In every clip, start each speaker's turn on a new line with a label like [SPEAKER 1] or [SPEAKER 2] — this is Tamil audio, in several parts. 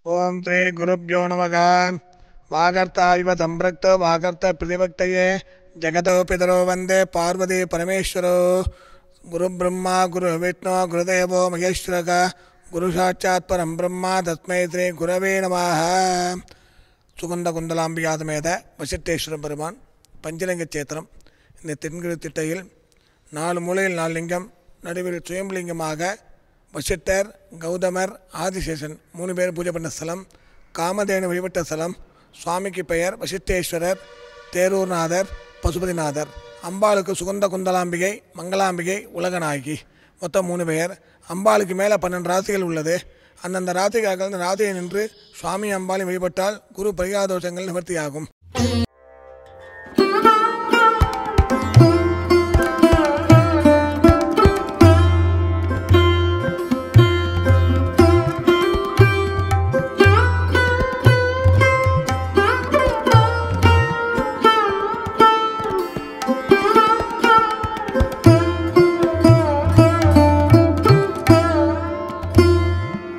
[SPEAKER 1] ஓம் ஸ்ரீ குருப்யோ நமக வாகர்த்தா இவ சம்பிரக்தோ வாகர்த்த பிரதிபக்தயே ஜெகதோ பிதரோ வந்தே பார்வதி பரமேஸ்வரோ குரு பிரம்மா குரு விஷ்ணு குருதேவோ மகேஸ்வரக குரு சாட்சாத் பரம் பிரம்மா தஸ்மை ஸ்ரீ குரவே நமः சுகந்த குந்தலாம்பிகா சமேத வசிட்டேஸ்வர பெருமான் பஞ்சலிங்க சேத்திரம் இந்த தென்கிழு திட்டையில் நாலு மூலையில் நாலு லிங்கம் நடுவில் சுயம்பலிங்கமாக வசிட்டர் கௌதமர் ஆதிசேஷன் மூணு பேர் பூஜை பண்ண ஸ்தலம் காமதேனு வழிபட்ட ஸ்தலம் சுவாமிக்கு பெயர் வசிட்டேஸ்வரர் தேரூர்நாதர் பசுபதிநாதர் அம்பாளுக்கு சுகந்த குந்தலாம்பிகை மங்களாம்பிகை உலகநாயகி மொத்தம் மூணு பெயர் அம்பாளுக்கு மேலே பன்னெண்டு ராசிகள் உள்ளது அந்தந்த ராசிக்காக அந்த ராசியை நின்று சுவாமி அம்பாளை வழிபட்டால் குரு பரிகார தோஷங்கள் நிவர்த்தியாகும்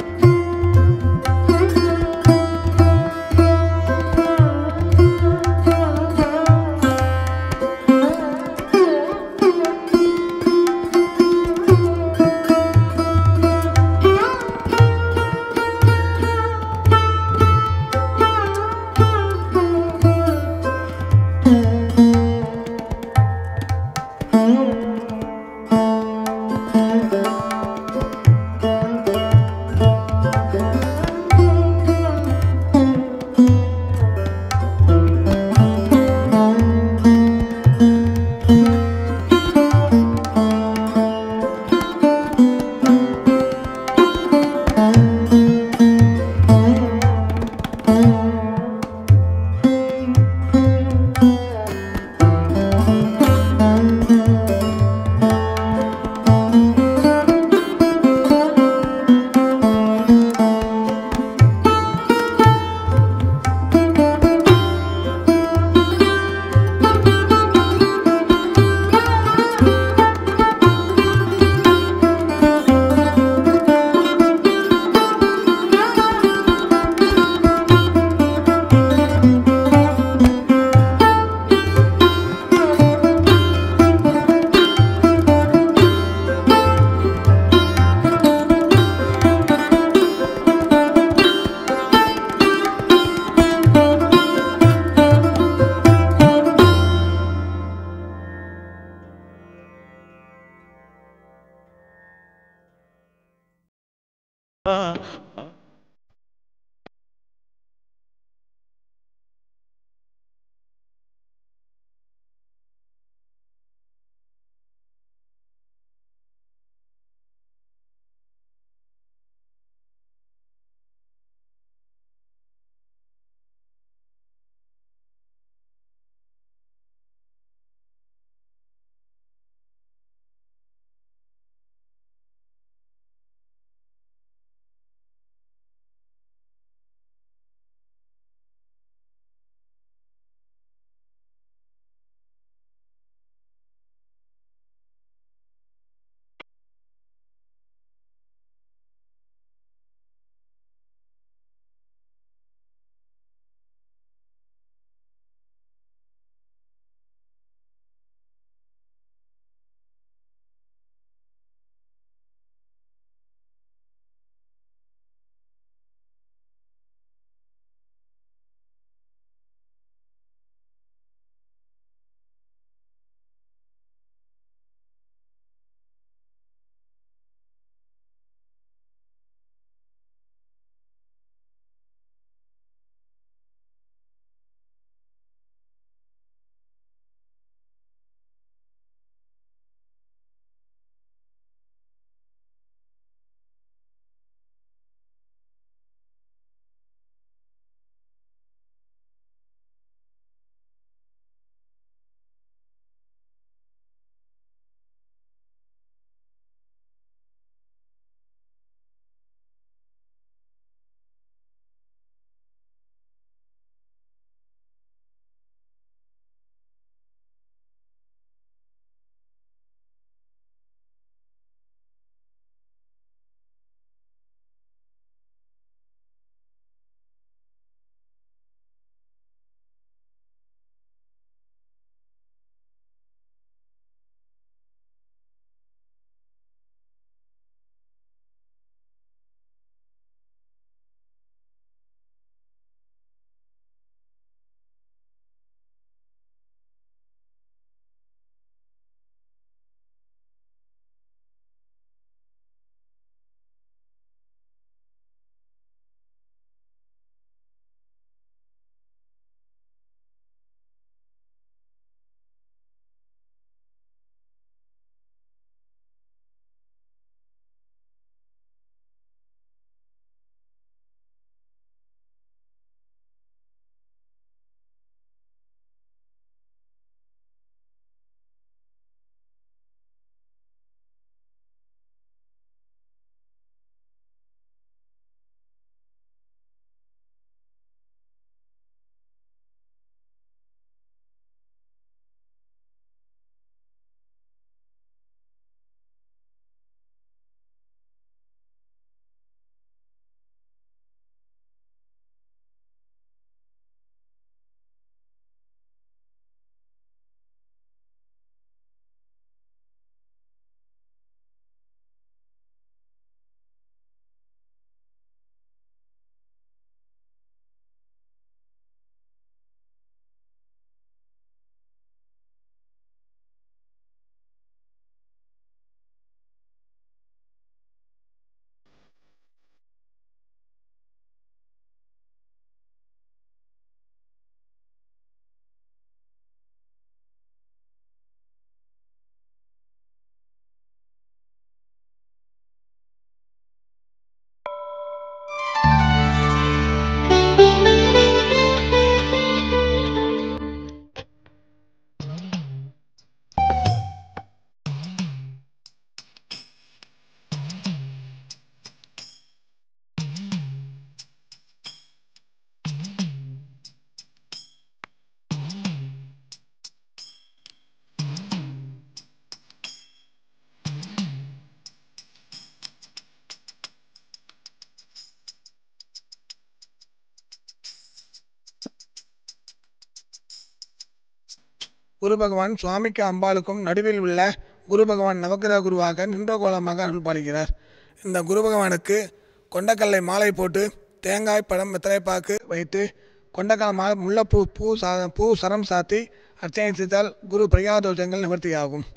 [SPEAKER 2] Thank you.
[SPEAKER 1] குரு பகவான் சுவாமிக்கு அம்பாளுக்கும் நடுவில் உள்ள குரு பகவான் நவக்கிரக குருவாக நின்ற கோலமாக அருள் பாலிக்கிறார் இந்த குரு பகவானுக்கு கொண்டக்கல்லை மாலை போட்டு தேங்காய் பழம் வெத்தலைப்பாக்கு வைத்து கொண்டக்கால் மாலை முல்லைப்பூ பூ சா பூ சரம் சாத்தி அர்ச்சனை செய்தால் குரு பிரியாதோஷங்கள் நிவர்த்தியாகும்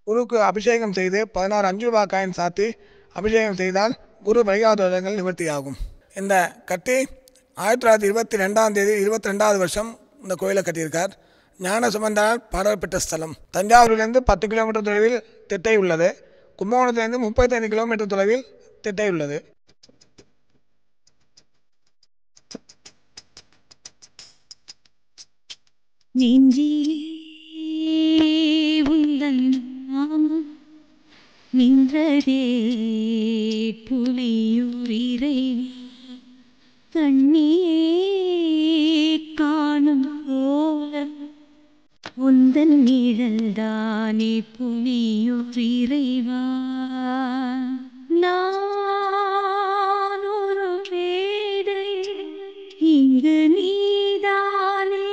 [SPEAKER 1] குருக்கு அபிஷேகம் செய்து பதினாறு அஞ்சு ரூபா காயின் சாத்தி அபிஷேகம் செய்தால் குரு வழிகாட்டுதல்கள் நிவர்த்தியாகும் இந்த கட்டி ஆயிரத்தி தொள்ளாயிரத்தி இருபத்தி ரெண்டாம் தேதி இருபத்தி ரெண்டாவது வருஷம் இந்த கோயிலை கட்டியிருக்கார் ஞான சுமந்தனால் பாடல்பெற்ற ஸ்தலம் தஞ்சாவூரிலிருந்து பத்து கிலோமீட்டர் தொலைவில் திட்டை உள்ளது கும்பகோணத்திலிருந்து முப்பத்தைந்து கிலோமீட்டர் தொலைவில் திட்டை உள்ளது
[SPEAKER 2] நெஞ்சிலே உந்தன் நாமம் நின்றதே புலியூரிரை கண்ணியே காணும் கோலம் உந்தன் நிழல்தானே புலியூரிரைவா நான் ஒரு வேடை இங்கு நீதானே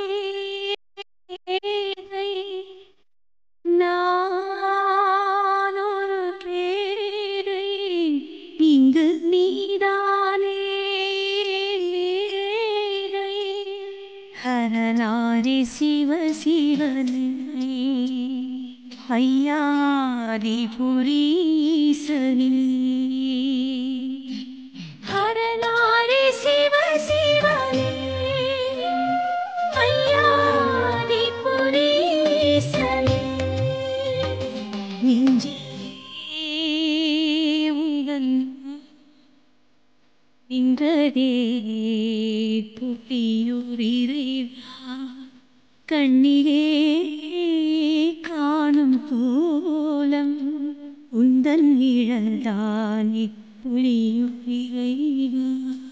[SPEAKER 2] நான் ஒரு பேரை இங்கு நீதானே ஹரநாரி சிவ சிவனே ஐயாரி புரீசனே ஹரநாரி சிவ சிவனே ஐயாரி புரீசனே நெஞ்சே உங்கள் நின்றதே புலியூரிரைவா கண்ணிலே காணும் கோலம் உந்தன் நிழல்தானே புலியூரிரைவா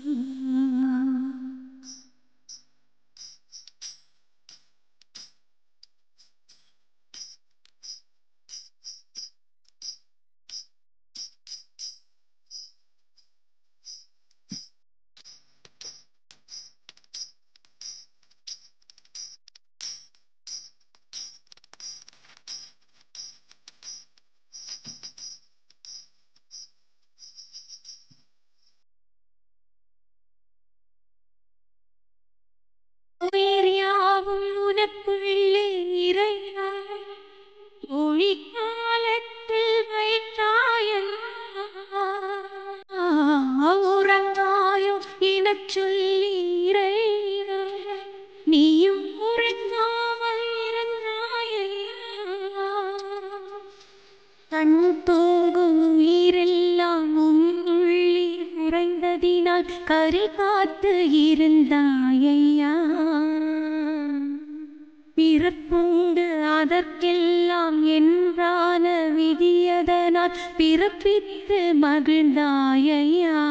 [SPEAKER 2] உயிர் யாவும் உனக்குள்ளே இறையாய் ஒளி காலத்தில் வைத்தாயன் உறங்காயோ எனச் சொல்லி இறையா நீயும் உறங்காமல் இருந்தாயையா கண் தூங்கும் உயிரெல்லாம் உள்ளி உறைந்ததினால் கரை காத்து இருந்தாயையா பிறப்புண்டு அதற்கெல்லாம் என்றான விதியதனால் பிறப்பித்து மகிழ்ந்தாயையா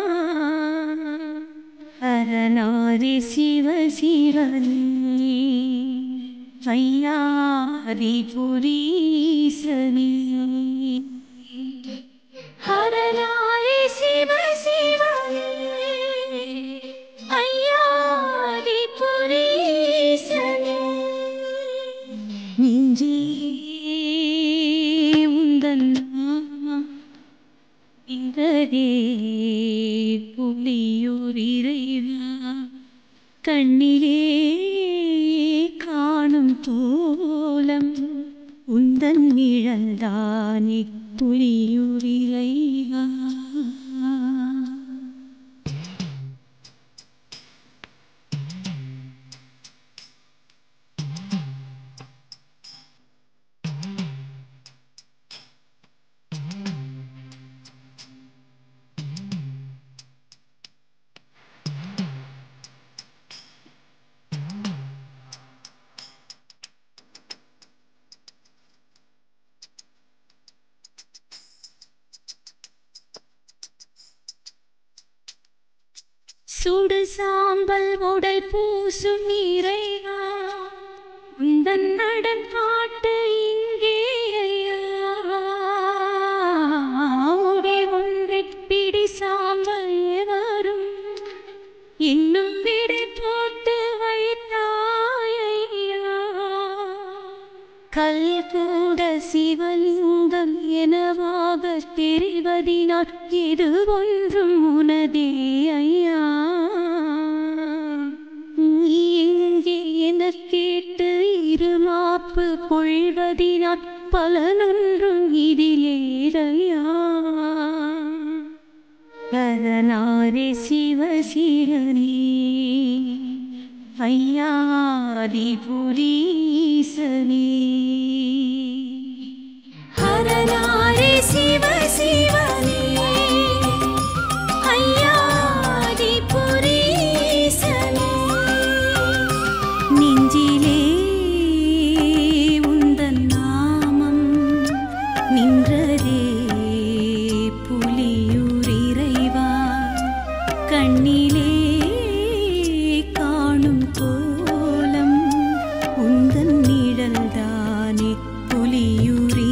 [SPEAKER 2] அரணாரி சிவ சிவனே ஐயாரி புரீசனே ஹரநாரி சிவ சிவனே ஐயாரி புரீசனே நெஞ்சே உந்தன் நாமம் இந்ததே புலியூரிரைவா கண்ணிலே காணும் தோலம் உந்தன் நிழல்தானே புலியூரிரைவா சுடு சாம்பல் உடல் பூசும் இறைவா உந்தன் நடன்பாட்டு இங்கே ஐயா ஒரே ஒன்றை பிடி சாம்பல் எவரும் இன்னும் விடை போட்டு வைத்தாயையா கல் கூட சிவலிங்கம் எனவாக தெரிவதினால் இது ஒன்றும் உனதே ஐயா நீ எங்கே என கேட்டு இருமாப்பு காப்பு கொள்வதினால் பலனொன்றும் இதிலேதையா அதனாரே சிவசிவனே ஐயாதி புரீசனே ஹரநாரே சிவசிவனே ஐயாதி புரீசனே நெஞ்சிலே உந்தன் நாமம் நின்றதே புலியூர் இறைவா கண்ணிலே காணும் கோலம் உந்தன் நிழல்தானே புலியூர்